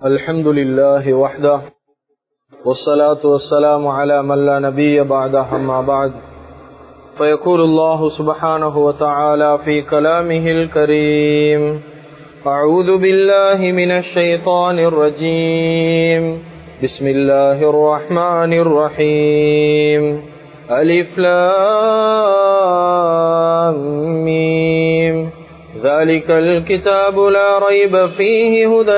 الحمد لله وحده والصلاة والسلام على من لا نبي بعده أما بعد فيقول الله سبحانه وتعالى في كلامه الكريم أعوذ بالله من الشيطان الرجيم بسم الله الرحمن الرحيم ألف لام ميم ذلك الكتاب لا ريب فيه هدى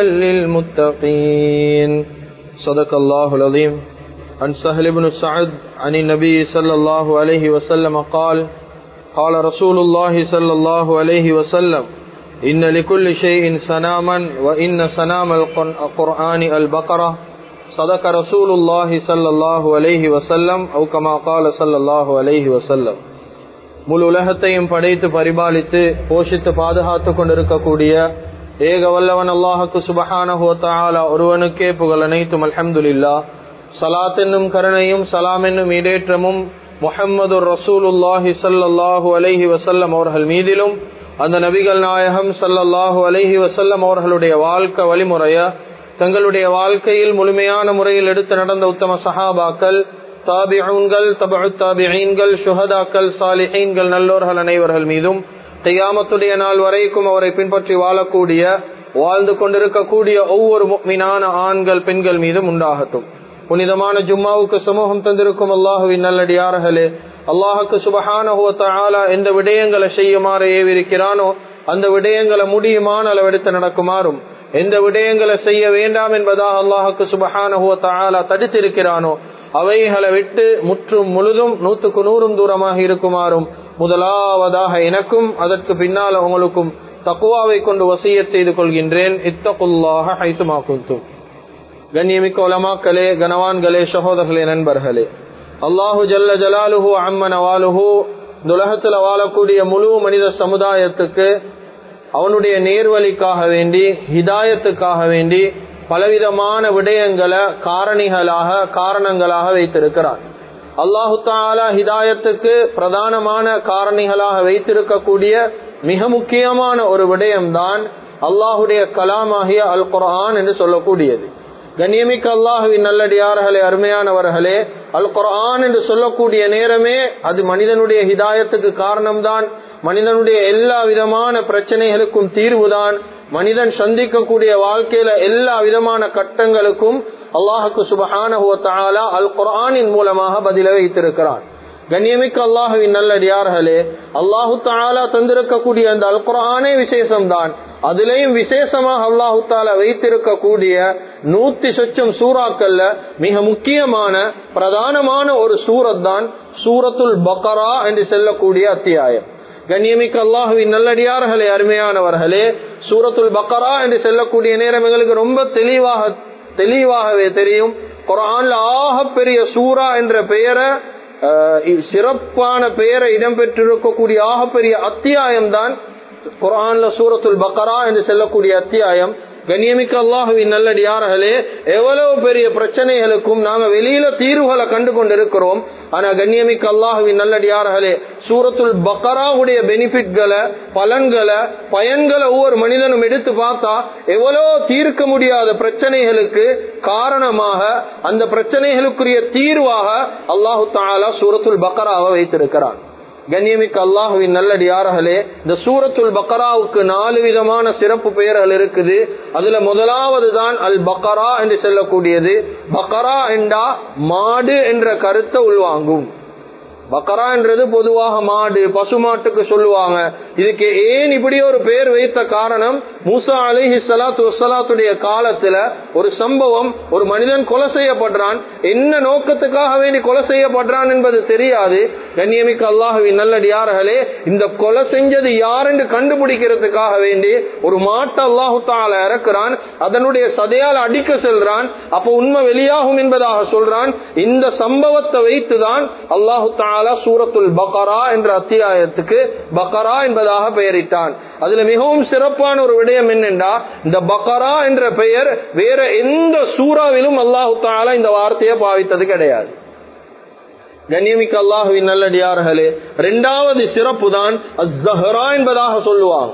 للمتقين صدق الله العظيم عن سهل بن سعد عن النبي صلى الله عليه وسلم قال قال رسول الله صلى الله عليه وسلم إن لكل شيء سناما وإن سنام القرآن البقرة صدق رسول الله صلى الله عليه وسلم أو كما قال صلى الله عليه وسلم முழு உலகத்தையும் படைத்து பரிபாலித்து போஷித்து பாதுகாத்து கொண்டிருக்கக்கூடிய ஏக வல்லவன் அல்லாஹுக்கு சுபஹானஹுவத்தாலா ஒருவனுக்கே புகழ் அனைத்தும் அல்ஹம்துலில்லா சலாத் என்னும் கருணையும் சலாம் என்னும் இடேற்றமும் முஹம்மது ரசூலுல்லாஹி சல்லாஹூ அலஹி வசல்லம் அவர்கள் மீதிலும் அந்த நபிகள் நாயகம் சல்லல்லாஹு அலஹி வசல்லம் அவர்களுடைய வாழ்க்கை வழிமுறைய தங்களுடைய வாழ்க்கையில் முழுமையான முறையில் எடுத்து நடந்த உத்தம சஹாபாக்கள் தாபிஊன்கள் தபு தாபிஈன்கள் சுஹதாக்கள் சாலிஹீன்கள் நல்லோர்கள் அனைவர்கள் மீதும் கையாமத்துடைய நாள் வரைக்கும் அவரை பின்பற்றி வாழக்கூடிய வாழ்ந்து கொண்டிருக்கக்கூடிய ஒவ்வொரு மீனான ஆண்கள் பெண்கள் மீதும் உண்டாகட்டும் புனிதமான ஜும்மாவுக்கு சமூகம் தந்திருக்கும் அல்லாஹுவின் நல்லடியார்களே அல்லாஹுக்கு சுபஹான எந்த விடயங்களை செய்யுமாறு ஏவிருக்கிறானோ அந்த விடயங்களை முடியுமான அளவெடுத்து நடக்குமாறும் எந்த விடயங்களை செய்ய வேண்டாம் என்பதாக அல்லாஹுக்கு சுபஹான தடுத்திருக்கிறானோ அவைகளை விட்டு முற்றும் முழுதும் நூத்துக்கு நூறும் தூரமாக இருக்குமாறும் முதலாவதாக எனக்கும் அதற்கு பின்னால் உங்களுக்கும் தக்குவாவை கொண்டு வசிய செய்து கொள்கின்றேன் இத்தகுல்லாக ஹைத்துமாக்கும் கண்ணியமிக்க உலமாக்களே கனவான்களே சகோதரர்களே நண்பர்களே அல்லாஹு ஜல்ல ஜலாலுஹு அம்மன் அவாலுஹு உலகத்தில் வாழக்கூடிய முழு மனித சமுதாயத்துக்கு அவனுடைய நேர்வழிக்காக வேண்டி ஹிதாயத்துக்காக வேண்டி பலவிதமான விடயங்களை காரணிகளாக காரணங்களாக வைத்திருக்கிறார் அல்லாஹு தாலா ஹிதாயத்துக்கு பிரதானமான காரணிகளாக வைத்திருக்கக்கூடிய மிக முக்கியமான ஒரு விடயம்தான் அல்லாஹுடைய கலாமாகிய அல் குரான் என்று சொல்லக்கூடியது கண்ணியமிக்க அல்லாஹுவின் நல்லடியார்களே அருமையானவர்களே அல் குரான் என்று சொல்லக்கூடிய நேரமே அது மனிதனுடைய ஹிதாயத்துக்கு காரணம்தான் மனிதனுடைய எல்லா விதமான பிரச்சனைகளுக்கும் தீர்வுதான் மனிதன் சந்திக்கக்கூடிய வாழ்க்கையில எல்லா விதமான கட்டங்களுக்கும் அல்லாஹுக்கு சுபஹான அல் குரானின் மூலமாக பதில வைத்திருக்கிறான் கண்ணியமிக்க அல்லாஹுவின் நல்லடியார்களே அல்லாஹு தாலா தந்திருக்கக்கூடிய அந்த அல் குரானே விசேஷம்தான் அதுலேயும் விசேஷமாக அல்லாஹு தாலா வைத்திருக்கக்கூடிய நூத்தி சொச்சம் சூறாக்கள்ல மிக முக்கியமான பிரதானமான ஒரு சூரத் தான் சூரத்துல் பக்கரா என்று செல்லக்கூடிய அத்தியாயம் கண்ணியமிக்க அல்லாஹுவின் நல்லடியார்களே அருமையானவர்களே சூரத்துல் பக்கரா என்று செல்லக்கூடிய நேரம் எங்களுக்கு ரொம்ப தெளிவாக தெளிவாகவே தெரியும் குரான்ல ஆக பெரிய சூரா என்ற பெயரை சிறப்பான பெயரை இடம்பெற்றிருக்கக்கூடிய ஆகப்பெரிய அத்தியாயம் தான் குரான்ல சூரத்துல் பக்கரா என்று செல்லக்கூடிய அத்தியாயம் கண்ணியமிக்க அல்லாஹுவின் நல்லடியார்களே எவ்வளவு பெரிய பிரச்சனைகளுக்கும் நாங்க வெளியில தீர்வுகளை கண்டு கொண்டிருக்கிறோம் ஆனா கண்ணியமிக்க அல்லாஹுவின் நல்லடியார்களே சூரத்துல் பக்கராவுடைய பெனிஃபிட்களை பலன்களை பயன்களை ஒவ்வொரு மனிதனும் எடுத்து பார்த்தா எவ்வளவு தீர்க்க முடியாத பிரச்சனைகளுக்கு காரணமாக அந்த பிரச்சனைகளுக்குரிய தீர்வாக அல்லாஹு தாலா சூரத்துல் பக்கராவை வைத்திருக்கிறான் கண்ணியமிக்க அல்லாஹுவின் நல்லடியார்களே இந்த சூரத்துல் பக்கராவுக்கு நாலு விதமான சிறப்பு பெயர்கள் இருக்குது அதுல முதலாவது தான் அல் பக்கரா என்று சொல்லக்கூடியது பக்கரா என்றா மாடு என்ற கருத்தை உள்வாங்கும் பக்கரா என்றது பொதுவாக மாடு பசுமாட்டுக்கு சொல்லுவாங்க இதுக்கு ஏன் இப்படி ஒரு பெயர் வைத்த காரணம் மூசா அலிஹி சலாத்து வசலாத்துடைய காலத்துல ஒரு சம்பவம் ஒரு மனிதன் கொலை செய்யப்படுறான் என்ன நோக்கத்துக்காக வேண்டி கொலை செய்யப்படுறான் என்பது தெரியாது கண்ணியமிக்க அல்லாஹுவின் நல்லடியார்களே இந்த கொலை செஞ்சது யார் என்று கண்டுபிடிக்கிறதுக்காக வேண்டி ஒரு மாட்டை அல்லாஹு தால இறக்குறான் அதனுடைய சதையால் அடிக்க செல்றான் அப்போ உண்மை வெளியாகும் என்பதாக சொல்றான் இந்த சம்பவத்தை வைத்துதான் அல்லாஹு தாலா சூரத்துல் பக்கரா என்ற அத்தியாயத்துக்கு பக்கரா என்பதாக பெயரிட்டான் அதுல மிகவும் சிறப்பான ஒரு விடயம் என்னென்றா இந்த பக்கரா என்ற பெயர் வேற எந்த சூறாவிலும் அல்லாஹு தாலா இந்த வார்த்தையை பாவித்தது கிடையாது கண்ணியமிக்க அல்லாஹுவின் நல்லடியார்களே இரண்டாவது சிறப்பு தான் என்பதாக சொல்லுவாங்க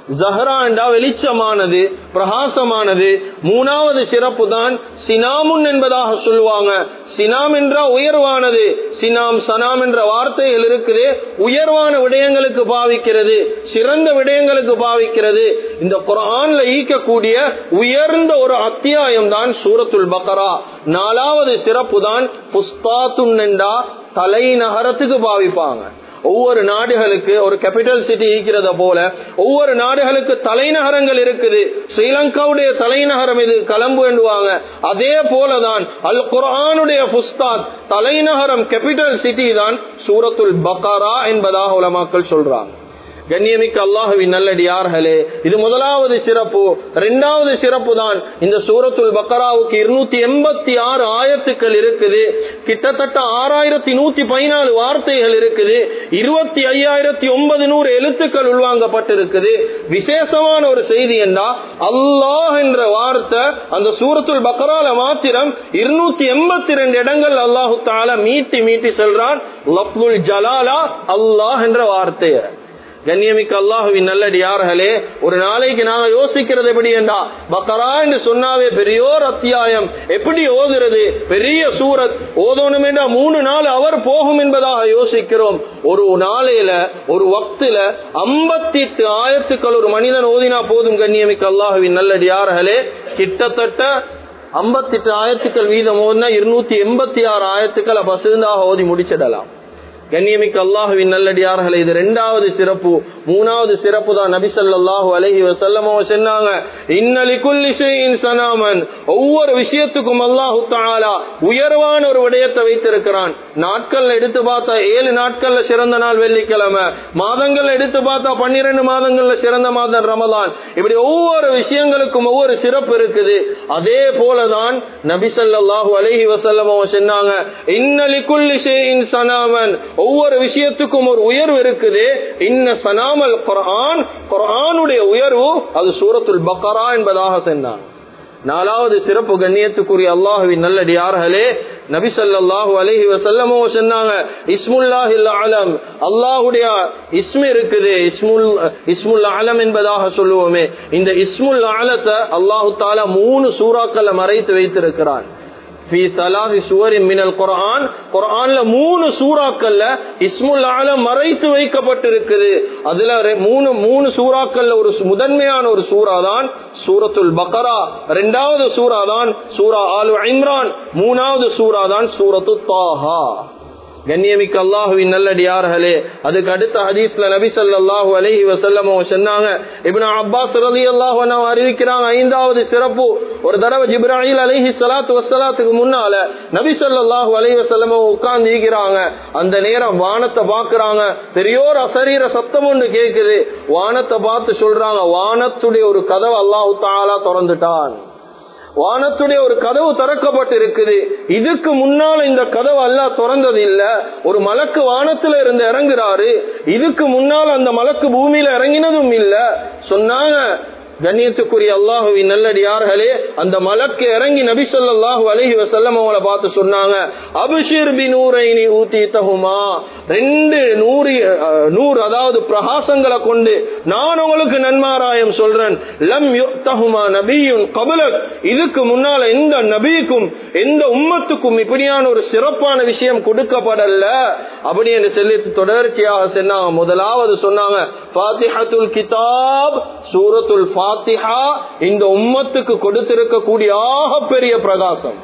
ஜஹரா என்றா வெளிச்சமானது பிரகாசமானது மூணாவது சிறப்பு தான் சினாமுன் என்பதாக சொல்லுவாங்க சினாம் என்றா உயர்வானது சினாம் சனாம் என்ற வார்த்தைகள் இருக்குது உயர்வான விடயங்களுக்கு பாவிக்கிறது சிறந்த விடயங்களுக்கு பாவிக்கிறது இந்த குரான்ல ஈக்கக்கூடிய உயர்ந்த ஒரு அத்தியாயம் தான் சூரத்துல் பக்கரா நாலாவது சிறப்பு தான் புஸ்தாத்துன் என்றா தலைநகரத்துக்கு பாவிப்பாங்க ஒவ்வொரு நாடுகளுக்கு ஒரு கேபிட்டல் சிட்டி இருக்கிறத போல ஒவ்வொரு நாடுகளுக்கு தலைநகரங்கள் இருக்குது ஸ்ரீலங்காவுடைய தலைநகரம் இது கலம்பு என்றுவாங்க அதே போலதான் அல் குரானுடைய புஸ்தாத் தலைநகரம் கேபிட்டல் சிட்டி தான் சூரத்துல் பக்காரா என்பதாக உலமாக்கள் சொல்றாங்க கண்ணியமிக்க அல்லாஹுவின் நல்லடியார்களே இது முதலாவது சிறப்பு இரண்டாவது சிறப்பு தான் இந்த சூரத்துல் பக்கராவுக்கு இருநூத்தி எண்பத்தி ஆறு ஆயத்துக்கள் இருக்குது கிட்டத்தட்ட ஆறாயிரத்தி நூத்தி பதினாலு வார்த்தைகள் இருக்குது இருபத்தி ஐயாயிரத்தி ஒன்பது நூறு எழுத்துக்கள் உள்வாங்கப்பட்டிருக்குது விசேஷமான ஒரு செய்தி என்றா அல்லாஹ் என்ற வார்த்தை அந்த சூரத்துல் பக்கரால மாத்திரம் இருநூத்தி எண்பத்தி ரெண்டு இடங்கள் அல்லாஹு தால மீட்டி மீட்டி செல்றான் லப்துல் ஜலாலா அல்லாஹ் என்ற வார்த்தையை கண்ணியமிக்க அல்லாஹுவின் நல்லடியார்களே ஒரு நாளைக்கு நாங்க யோசிக்கிறது எப்படி என்றா பக்கரா என்று சொன்னாவே பெரியோர் அத்தியாயம் எப்படி ஓதுறது பெரிய சூரத் ஓதணும் என்றா மூணு நாள் அவர் போகும் என்பதாக யோசிக்கிறோம் ஒரு நாளையில ஒரு வக்துல ஐம்பத்தி எட்டு ஆயிரத்துக்கள் ஒரு மனிதன் ஓதினா போதும் கண்ணியமிக்க அல்லாஹுவின் நல்லடியார்களே கிட்டத்தட்ட ஐம்பத்தி எட்டு ஆயிரத்துக்கள் வீதம் ஓதுனா இருநூத்தி எண்பத்தி ஆறு ஆயிரத்துக்களை பசுந்தாக ஓதி முடிச்சிடலாம் கண்ணியமிக்க அல்லாஹுவின் நல்லடியார்களே இது ரெண்டாவது சிறப்பு மூணாவது சிறப்பு தான் நபி ஸல்லல்லாஹு அலைஹி வஸல்லமோ சொன்னாங்க இன்னலி குல்லி ஷைஇன் சனாமன் ஒவ்வொரு விஷயத்துக்கும் அல்லாஹு தஆலா உயர்வான ஒரு விடயத்தை வைத்திருக்கிறான் நாட்கள் எடுத்து பார்த்தா ஏழு நாட்கள்ல சிறந்த நாள் வெள்ளிக்கிழமை மாதங்கள் எடுத்து பார்த்தா பன்னிரண்டு மாதங்கள்ல சிறந்த மாதம் ரமலான் இப்படி ஒவ்வொரு விஷயங்களுக்கும் ஒவ்வொரு சிறப்பு இருக்குது அதே போலதான் நபி ஸல்லல்லாஹு அலைஹி வஸல்லமோ சொன்னாங்க இன்னலி குல்லி ஷைஇன் சனாமன் ஒவ்வொரு விஷயத்துக்கும் ஒரு உயர்வு இருக்குது இன்ன சனாமல் குர்ஆன் குர்ஆனுடைய உயர்வு அது சூரத்துல் பக்கரா என்பதாக சொன்னான் நாலாவது சிறப்பு கண்ணியத்துக்குரிய அல்லாஹுவின் நல்லடியார்களே நபி ஸல்லல்லாஹு அலைஹி வஸல்லமோ சொன்னாங்க இஸ்முல்லாஹில் அலம் அல்லாஹ்வுடைய இஸ்மு இருக்குது இஸ்முல் இஸ்முல் அலம் என்பதாக சொல்லுவோமே இந்த இஸ்முல் அலத்தை அல்லாஹு தாலா மூணு சூறாக்களை மறைத்து வைத்திருக்கிறான் في ثلاث سور من القرآن குர்ஆன்ல மூணு சூறாக்கள்ல இஸ்முல் ஆலம் மறைத்து வைக்கப்பட்டிருக்குது அதுல ரெ- மூணு மூணு சூறாக்கள்ல ஒரு சு- முதன்மையான ஒரு சூறா தான் சூரத்துல் பக்கரா ரெண்டாவது சூறா தான் சூரா ஆலு இம்ரான் மூணாவது சூறா தான் சூரத்து தாஹா கண்ணியமிக்க அல்லாஹுவின் நல்லடியார்களே அதுக்கு அடுத்த ஹதீஸ்ல நபி ஸல்லல்லாஹு அலைஹி வஸல்லம் சொன்னாங்க இப்னு அப்பாஸ் ரலியல்லாஹு அன்ஹு அறிவிக்கிறாங்க ஐந்தாவது சிறப்பு ஒரு தடவை ஜிப்ராயில் அலைஹி ஸலாத்து வஸ்ஸலாத்துக்கு முன்னால நபி ஸல்லல்லாஹு அலைஹி வஸல்லம் உட்கார்ந்து இருக்கிறாங்க அந்த நேரம் வானத்தை பாக்குறாங்க பெரியோர் அசரீர சத்தம் ஒன்று கேக்குது வானத்தை பார்த்து சொல்றாங்க வானத்துடைய ஒரு கதவை அல்லாஹ் தஆலா திறந்துட்டான் வானத்துடைய ஒரு கதவு திறக்கப்பட்டு இருக்குது இதுக்கு முன்னால இந்த கதவு அல்லாஹ் திறந்தது இல்ல ஒரு மலக்கு வானத்துல இருந்து இறங்குறாரு இதுக்கு முன்னால் அந்த மலக்கு பூமியில இறங்கினதும் இல்ல சொன்னாங்க கண்ணியத்துக்குரிய அல்லாஹுவின் நல்லடியார்களே அந்த மலக்கு இறங்கி நபி ஸல்லல்லாஹு அலைஹி வஸல்லம் அவங்கள பார்த்து சொன்னாங்க அபிஷிர் பி நூரைனி ஊத்தி தகுமா ரெண்டு நூறு அஹ், நூறு அதாவது பிரகாசங்களை கொண்டு நான் உங்களுக்கு நன்மாராயம் சொல்றேன் லம் யுக்தஹுமா நபியுன் கபலக் இதுக்கு முன்னால எந்த நபிக்கும் எந்த உம்மத்துக்கும் இப்படியான ஒரு சிறப்பான விஷயம் கொடுக்கப்படல அப்படி என்று சொல்லி தொடர்ச்சியாக சொன்னாங்க முதலாவது சொன்னாங்க ஃபாத்திஹத்துல் கிதாப் சூரத்துல் ஃபாத்திஹா இந்த உம்மத்துக்கு கொடுத்திருக்கக்கூடிய ஆகப்பெரிய பிரகாசம்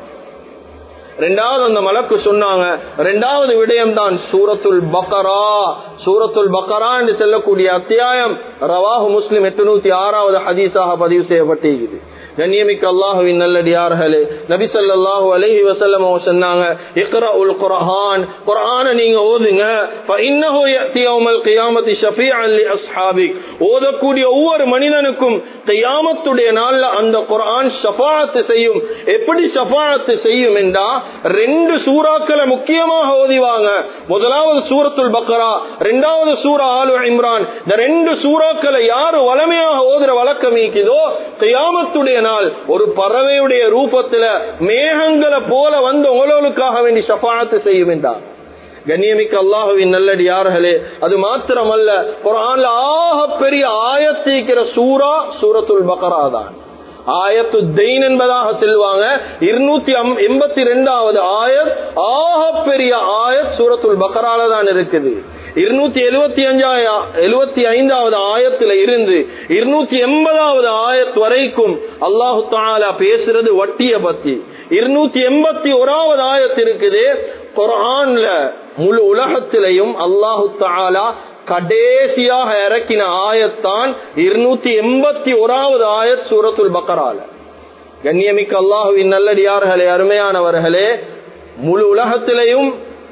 ரெண்டாவது அந்த மலக்கு சொன்னாங்க ரெண்டாவது விடயம் தான் சூரத்துல் பக்கரா சூரத்துல் பக்கரா என்று செல்லக்கூடிய அத்தியாயம் ரவாஹு முஸ்லிம் எட்டுநூத்தி ஆறாவது ஹதீஸாக பதிவு செய்யப்பட்டிருக்குது கண்ணியமிக்க அல்லாஹுவின் நல்லடியார்களே நபி ஸல்லல்லாஹு அலைஹி வஸல்லம் அவங்க சொன்னாங்க இக்ரஉல் குர்ஆன் குர்ஆனை நீங்க ஓதுங்க ஃபஇன்னஹு யஅதி யௌமல் கியாமத்தி ஷஃபீஅன் லி அஸ்ஹாபிக் ஓதக்கூடிய ஒவ்வொரு மனிதனுக்கும் கியாமத்துடைய நாள்ல அந்த குர்ஆன் ஷஃபாஅத் செய்யும் எப்படி ஷஃபாஅத் செய்யும் என்றா ரெண்டு சூறாக்களை முக்கியமாக ஓதிவாங்க முதலாவது சூரத்துல் பக்கரா ரெண்டாவது சூரா ஆலு இம்ரான் இந்த ரெண்டு சூறாக்களை யாரு வளமையாக ஓதுற வழக்கம் நீக்குதோ கியாமத்துடைய நாள் ஒரு பறவையுடைய ரூபத்துல மேகங்களை போல வந்து உங்களுக்காக வேண்டி ஷஃபாஅத் செய்யும் என்றார் கண்ணியமிக்க அல்லாஹுவின் நல்லடியார்களே அது மாத்திரமல்ல குரான்ல ஆக பெரிய ஆயத்தீக்கிற சூரா சூரத்துல் பக்கரா தான் ஆயத்து தெயின் என்பதாக செல்வாங்க இருநூத்தி எண்பத்தி ரெண்டாவது ஆயத் ஆக பெரிய ஆயத் சூரத்துல் பக்கரால தான் இருக்குது இருநூத்தி எழுபத்தி அஞ்சாய எழுபத்தி ஐந்தாவது ஆயத்துல இருந்து இருநூத்தி எண்பதாவது ஆயத் வரைக்கும் அல்லாஹு தாலா பேசுறது வட்டிய பத்தி இருநூத்தி எண்பத்தி ஓராவது ஆயத் இருக்குது குரான்ல முழு உலகத்திலையும் அல்லாஹு தாலா கடைசியாக இறக்கின ஆயத்தான் இருநூத்தி எண்பத்தி ஓராவது ஆயத் சூரத்துல் பக்கரால கண்ணியமிக்க அல்லாஹுவின் நல்லடியார்களே அருமையானவர்களே முழு உலகத்திலையும்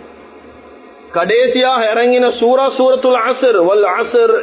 கடைசியாக இறங்கின சூரா சூரத்துல் அசர் வல் அசர்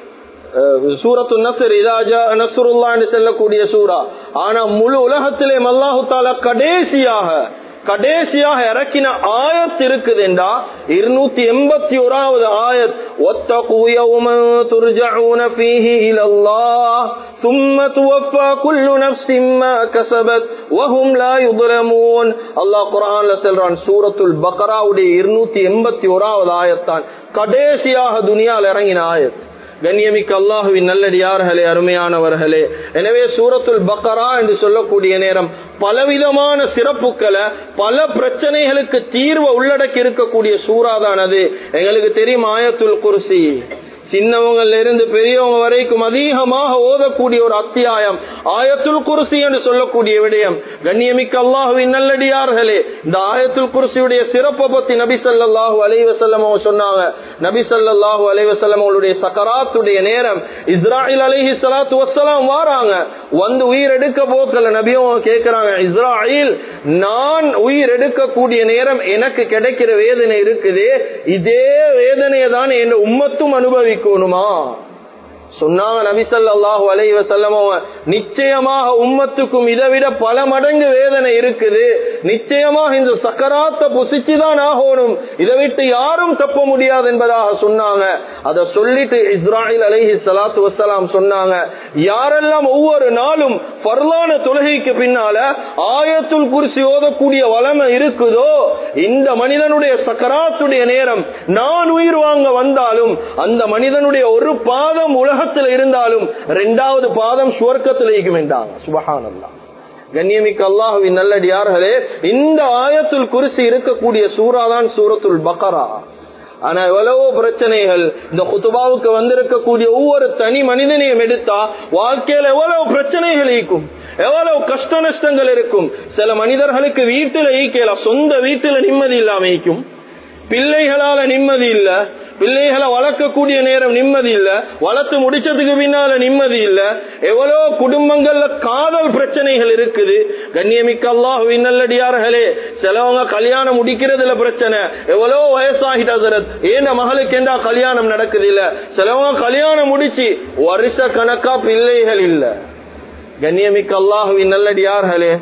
சூரத்து நசர் இதாஜா நசுருல்லான்னு செல்லக்கூடிய சூரா ஆனா முழு உலகத்திலே மல்லாஹு தாலா கடைசியாக கடைசியாக இறக்கின ஆயத் இருக்குதுண்டா இருநூத்தி எண்பத்தி ஓராவது ஆயத் واتقوا يوما ترجعون فيه إلى الله ثم توفى كل نفس ما كسبت وهم لا يظلمون الله قرآن சொல்றான் சூரத்துல் பக்ராவுடைய இருநூத்தி எண்பத்தி ஓராவது ஆயத்தான் கடைசியாக துனியால் இறங்கின ஆயத் கண்ணியமிக்க அல்லாஹுவின் நல்லடியார்களே அருமையானவர்களே எனவே சூரத்துல் பக்கரா என்று சொல்லக்கூடிய நேரம் பலவிதமான சிறப்புகளை பல பிரச்சனைகளுக்கு தீர்வை உள்ளடக்கி இருக்கக்கூடிய சூறாதான் அது எங்களுக்கு தெரியும் ஆயத்துல் குர்சி சின்னவங்கள்ல இருந்து பெரியவங்க வரைக்கும் அதிகமாக ஓதக்கூடிய ஒரு அத்தியாயம் ஆயத்துல் குருசி என்று சொல்லக்கூடிய விடயம் கண்ணியமிக்க அல்லாஹுவின் நல்லடியார்களே இந்த ஆயத்துல் குருசியுடைய சிறப்பை பத்தி நபி சல்லாஹூ அலைவசல்லம் அவங்க சொன்னாங்க நபி சல்லாஹூ அலைவசல்லம் அவங்களுடைய சக்கராத்துடைய நேரம் இஸ்ராயில் அலிஹி சலாத்து வசலாம் வாராங்க வந்து உயிர் எடுக்க போக்கல நபியும் கேட்கிறாங்க இஸ்ராயில் நான் உயிர் எடுக்கக்கூடிய நேரம் எனக்கு கிடைக்கிற வேதனை இருக்குது இதே வேதனையை தான் என் உம்மத்தும் அனுபவிக்கும் இருக்கணுமா சொன்னாங்க நபிசல்லாஹு அலைவ செல்லமோ நிச்சயமாக உம்மத்துக்கும் இதை விட பல மடங்கு வேதனை இருக்குது நிச்சயமாக இந்த சக்கராத்த புசிச்சுதான் ஆகணும் இதை விட்டு யாரும் தப்ப முடியாது என்பதாக சொன்னாங்க அதை சொல்லிட்டு இஸ்ராயில் அலைஹி சலாத்து வசலாம் சொன்னாங்க யாரெல்லாம் ஒவ்வொரு நாளும் பரலான தொழுகைக்கு பின்னால ஆயத்துல் குறிச்சி ஓதக்கூடிய வளமை இருக்குதோ இந்த மனிதனுடைய சக்கராத்துடைய நேரம் நான் உயிர் வாங்க வந்தாலும் அந்த மனிதனுடைய ஒரு பாதம் உலக உலகத்தில் இருந்தாலும் இரண்டாவது பாதம் சுவர்க்கத்தில் இருக்கும் என்றாங்க சுபஹானல்லா கண்ணியமிக்க அல்லாஹுவின் நல்லடியார்களே இந்த ஆயத்துல் குறிசி இருக்கக்கூடிய சூறாதான் சூரத்துல் பக்கரா ஆனா எவ்வளவோ பிரச்சனைகள் இந்த குத்துபாவுக்கு வந்திருக்கக்கூடிய ஒவ்வொரு தனி மனிதனையும் எடுத்தா வாழ்க்கையில எவ்வளவு பிரச்சனைகள் இருக்கும் எவ்வளவு கஷ்ட நஷ்டங்கள் இருக்கும் சில மனிதர்களுக்கு வீட்டுல ஈக்கலாம் சொந்த வீட்டுல நிம்மதி இல்லாம ஈக்கும் பிள்ளைகளால நிம்மதி இல்ல பிள்ளைகளை வளர்க்கக்கூடிய நேரம் நிம்மதி இல்ல வளர்த்து முடிச்சதுக்கு பின்னால நிம்மதி இல்ல எவ்வளவு குடும்பங்கள்ல காதல் பிரச்சனைகள் இருக்குது கண்ணியமிக்க அல்லாஹுவின் நல்லடியார்களே சிலவங்க கல்யாணம் முடிக்கிறதுல பிரச்சனை எவ்வளவு வயசாகிட்டா ஏன் மகளுக்கு என்றா கல்யாணம் நடக்குது இல்ல சிலவங்க கல்யாணம் முடிச்சு வருஷ கணக்கா பிள்ளைகள் இல்ல கண்ணியமிக்க அல்லாஹுவின் நல்லடியார்களே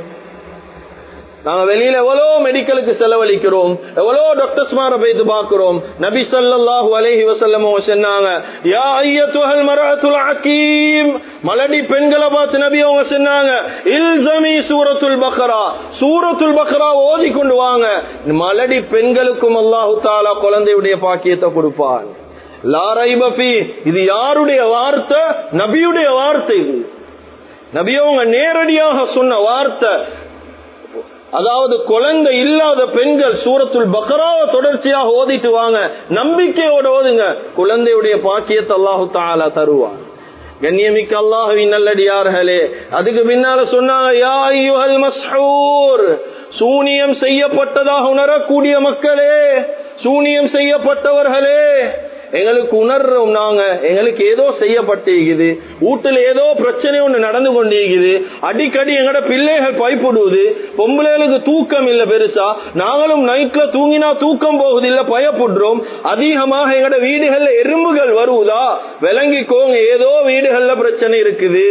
நாங்க வெளியில எவ்வளவு மெடிக்கலுக்கு செலவழிக்கிறோம் எவ்வளவு டாக்டர்ஸ் மார போயிட்டு பாக்குறோம் நபி சல்லாஹூ அலஹி வசல்லம் சொன்னாங்க யா ஐயத்துஹல் மரத்துல் அகீம் மலடி பெண்களை பார்த்து நபி அவங்க சொன்னாங்க இல்சமி சூரத்துல் பக்ரா சூரத்துல் பக்ரா ஓதி கொண்டு வாங்க மலடி பெண்களுக்கும் அல்லாஹு தாலா குழந்தையுடைய பாக்கியத்தை கொடுப்பான் லாரைபி இது யாருடைய வார்த்தை நபியுடைய வார்த்தை இது நபியவங்க நேரடியாக சொன்ன வார்த்தை அதாவது குழந்தை இல்லாத பெண்கள் சூரத்துல் பக்ராவை தொடர்ச்சியாக ஓதிட்டு வாங்க நம்பிக்கையோட ஓதுங்க குழந்தையுடைய பாக்கியத்தை அல்லாஹு தாலா தருவான் கண்ணியமிக்க அல்லாஹுவின் நல்லடியார்களே அதுக்கு பின்னால சொன்னாங்க சூனியம் செய்யப்பட்டதாக உணரக்கூடிய மக்களே சூனியம் செய்யப்பட்டவர்களே எங்களுக்கு உணர்றோம் நாங்க எங்களுக்கு ஏதோ செய்யப்பட்டிருக்குது வீட்டுல ஏதோ பிரச்சனை ஒண்ணு நடந்து கொண்டிருக்குது அடிக்கடி எங்கட பிள்ளைகள் பயப்படுவது பொம்பளைகளுக்கு தூக்கம் இல்ல பெருசா நாங்களும் நைட்ல தூங்கினா தூக்கம் போகுது இல்ல பயப்படுறோம் அதிகமாக எங்கட வீடுகள்ல எறும்புகள் வருவதா விளங்கிக்கோங்க ஏதோ வீடுகள்ல பிரச்சனை இருக்குது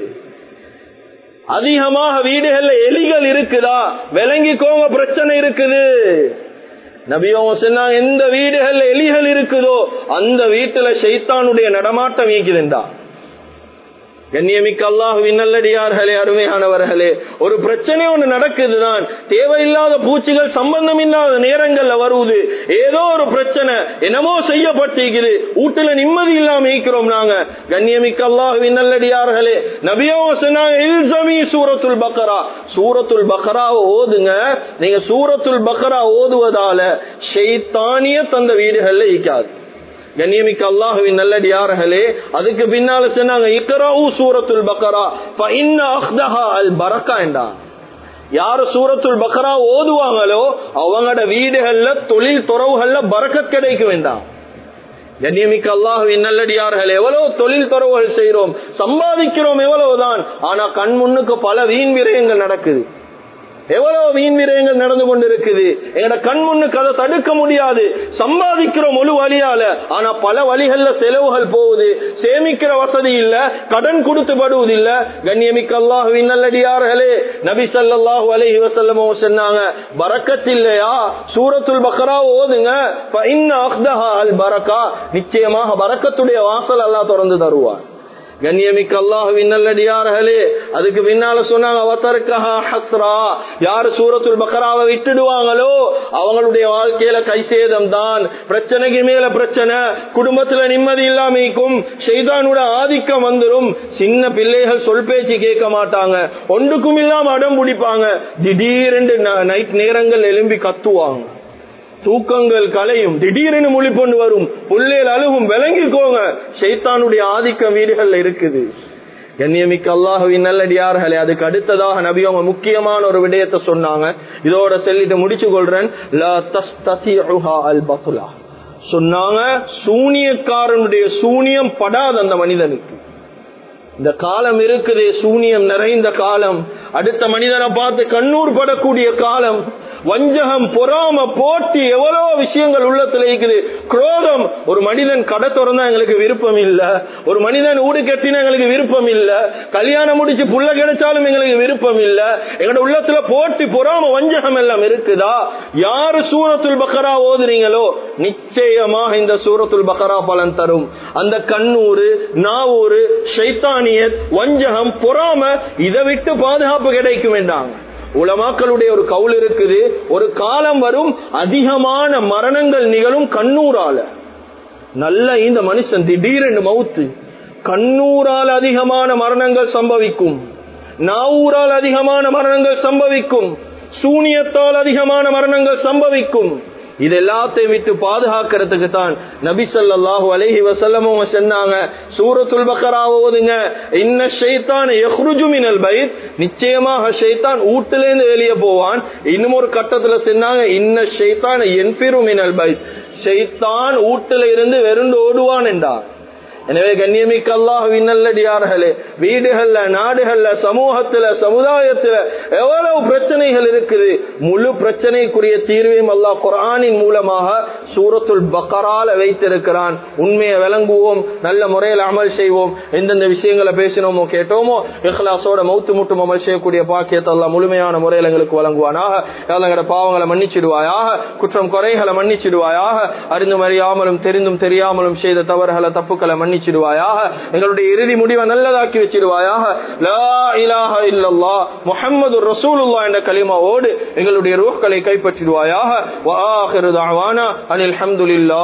அதிகமாக வீடுகள்ல எலிகள் இருக்குதா விளங்கிக்கோங்க பிரச்சனை இருக்குது நபியோங்க சொன்னாங்க எந்த வீடுகள்ல எலிகள் இருக்குதோ அந்த வீட்டுல சைத்தானுடைய நடமாட்டம் ஈக்குதுண்டா கண்ணியமிக்க அல்லாஹுவின் நல்லடியார்களே அருமையானவர்களே ஒரு பிரச்சனை ஒண்ணு நடக்குதுதான் தேவையில்லாத பூச்சிகள் சம்பந்தம் இல்லாத நேரங்கள்ல வருவது ஏதோ ஒரு பிரச்சனை என்னமோ செய்யப்பட்டிருக்குது வீட்டுல நிம்மதி இல்லாம இருக்கிறோம் நாங்க கண்ணியமிக்க அல்லாஹுவின் நல்லடியார்களே நபியோ சொன்னாங்க இல்சமி சூரத்துல் பக்கரா சூரத்துல் பக்கராவை ஓதுங்க நீங்க சூரத்துல் பக்கரா ஓதுவதால ஷெய்தானிய தந்த வீடுகள்ல ஈக்காது கண்ணியமிக்க அல்லாஹுவின் நல்லடியார்களே அதுக்கு பின்னால சொன்னாங்க இக்கராவு சூரத்துல் பக்கரா அல் பரக்கா என்றா யாரு சூரத்துல் பக்கரா ஓதுவாங்களோ அவங்களோட வீடுகள்ல தொழில் துறவுகள்ல பறக்கத் கிடைக்க வேண்டாம் கண்ணியமிக்க அல்லாஹுவின் நல்லடியார்கள் எவ்வளவு தொழில் துறவுகள் செய்யறோம் சம்பாதிக்கிறோம் எவ்வளவுதான் ஆனா கண் முன்னுக்கு பல வீண் விரயங்கள் நடக்குது எவ்வளவு வீண் விரயங்கள் நடந்து கொண்டிருக்குது எங்கட கண் முன்னுக்கு அதை தடுக்க முடியாது சம்பாதிக்கிறோம் முழு வழியால ஆனா பல வழிகள்ல செலவுகள் போகுது சேமிக்கிற வசதி இல்ல கடன் கொடுத்து படுவது இல்ல கண்ணியமிக்க அல்லாஹுவின் நல்லடியார்களே நபி சல்லாஹூ அலஹி வசல்லமோ சொன்னாங்க பறக்கத் இல்லையா சூரத்துல் பக்கரா ஓதுங்க அல் பரக்கா நிச்சயமாக பறக்கத்துடைய வாசல் எல்லாம் திறந்து தருவார் கண்ணியமிக்க அல்லாஹுவின் நல்லடியார்களே அதுக்கு பின்னால சொன்னாங்க யாரு சூரத்துல் பக்கராவை விட்டுடுவாங்களோ அவங்களுடைய வாழ்க்கையில கைசேதம் தான் பிரச்சனைக்கு மேல பிரச்சனை குடும்பத்துல நிம்மதி இல்லாமைக்கும் செய்தானோட ஆதிக்கம் வந்துடும் சின்ன பிள்ளைகள் சொல் பேச்சு கேட்க மாட்டாங்க ஒன்றுக்கும் இல்லாம அடம் பிடிப்பாங்க திடீரென்று நைட் நேரங்கள் எழும்பி கத்துவாங்க தூக்கங்கள் கலையும் திடீரென மொழிப்பொண்டு வரும் புள்ளேல் அழுகும் விளங்கிக்கோங்க சைத்தானுடைய ஆதிக்கம் வீடுகள்ல இருக்குது கண்ணியமிக்க அல்லாஹுவின் நல்லடியார்களே அதுக்கு அடுத்ததாக நபி அவங்க முக்கியமான ஒரு விடயத்தை சொன்னாங்க இதோட சொல்லிட்டு முடிச்சு கொள்றேன் சொன்னாங்க சூனியக்காரனுடைய சூனியம் படாத அந்த மனிதனுக்கு இந்த காலம் இருக்குது சூனியம் நிறைந்த காலம் அடுத்த மனிதனை பார்த்து கண்ணூர் படக்கூடிய காலம் வஞ்சகம் பொறாம போட்டி எவ்வளவு விஷயங்கள் உள்ளத்துல இருக்குது குரோதம் ஒரு மனிதன் கடை திறந்தா எங்களுக்கு விருப்பம் இல்ல ஒரு மனிதன் ஊடு கட்டினா எங்களுக்கு விருப்பம் இல்ல கல்யாணம் முடிச்சு புள்ள கிடைச்சாலும் எங்களுக்கு விருப்பம் இல்ல எங்களோட உள்ளத்துல போட்டி பொறாம வஞ்சகம் எல்லாம் இருக்குதா யாரு சூரத்துல் பக்கரா ஓதுறீங்களோ நிச்சயமாக இந்த சூரத்துல் பக்கரா பலன் தரும் அந்த கண்ணூறு நாவூறு சைத்தானியத் வஞ்சகம் பொறாம இதை விட்டு பாதுகாப்பு கிடைக்க வேண்டாம் உலமாக்களுடைய ஒரு கவுல் இருக்குது ஒரு காலம் வரும் அதிகமான மரணங்கள் நிகழும் கண்ணூரால நல்ல இந்த மனுஷன் திடீரென்று மவுத்து கண்ணூரால் அதிகமான மரணங்கள் சம்பவிக்கும் நாவூரால் அதிகமான மரணங்கள் சம்பவிக்கும் சூனியத்தால் அதிகமான மரணங்கள் சம்பவிக்கும் இது எல்லாத்தையும் விட்டு பாதுகாக்கிறதுக்கு தான் நபி சொல்லாஹு அலஹி வசல்லமும் சொன்னாங்க சூரத்துல் பக்கரா ஓதுங்க இன்ன ஷைத்தான் எஹ்ருஜு மினல் பைத் நிச்சயமாக ஷைத்தான் வீட்டிலேருந்து வெளியே போவான் இன்னும் ஒரு கட்டத்துல சொன்னாங்க இன்ன ஷைத்தான் என்பிரு மினல் பைத் ஷைத்தான் வீட்டுல இருந்து வெறுண்டு ஓடுவான் என்றார் எனவே கண்ணியமிக்க அல்லாஹுவின் நல்லடியார்களே வீடுகள்ல நாடுகள்ல சமூகத்துல சமுதாயத்துல எவ்வளவு பிரச்சனைகள் இருக்குது முழு பிரச்சனைக்குரிய தீர்வையும் அல்லாஹ் குரானின் மூலமாக சூரத்துல் பக்கரால வைத்திருக்கிறான் உண்மையை விளங்குவோம் நல்ல முறையில் அமல் செய்வோம் எந்தெந்த விஷயங்களை பேசினோமோ கேட்டோமோ இஹ்லாசோட மௌத்து முட்டும் அமல் செய்யக்கூடிய பாக்கியத்தை எல்லாம் முழுமையான முறையில் எங்களுக்கு வழங்குவானாக எங்களோட பாவங்களை மன்னிச்சிடுவாயாக குற்றம் குறைகளை மன்னிச்சிடுவாயாக அறிந்தும் அறியாமலும் தெரிந்தும் தெரியாமலும் செய்த தவறுகளை தப்புக்களை மன்னிச்சிடுவாயாக எங்களுடைய இறுதி முடிவை நல்லதாக்கி வச்சிடுவாயாக லா இலாஹ இல்லல்லா முஹம்மது ரசூலுல்லா என்ற கலிமாவோடு எங்களுடைய ரூஹ்களை கைப்பற்றிடுவாயாக வா ஆஹிரு தஅவானா அனில் ஹம்துலில்லாஹ்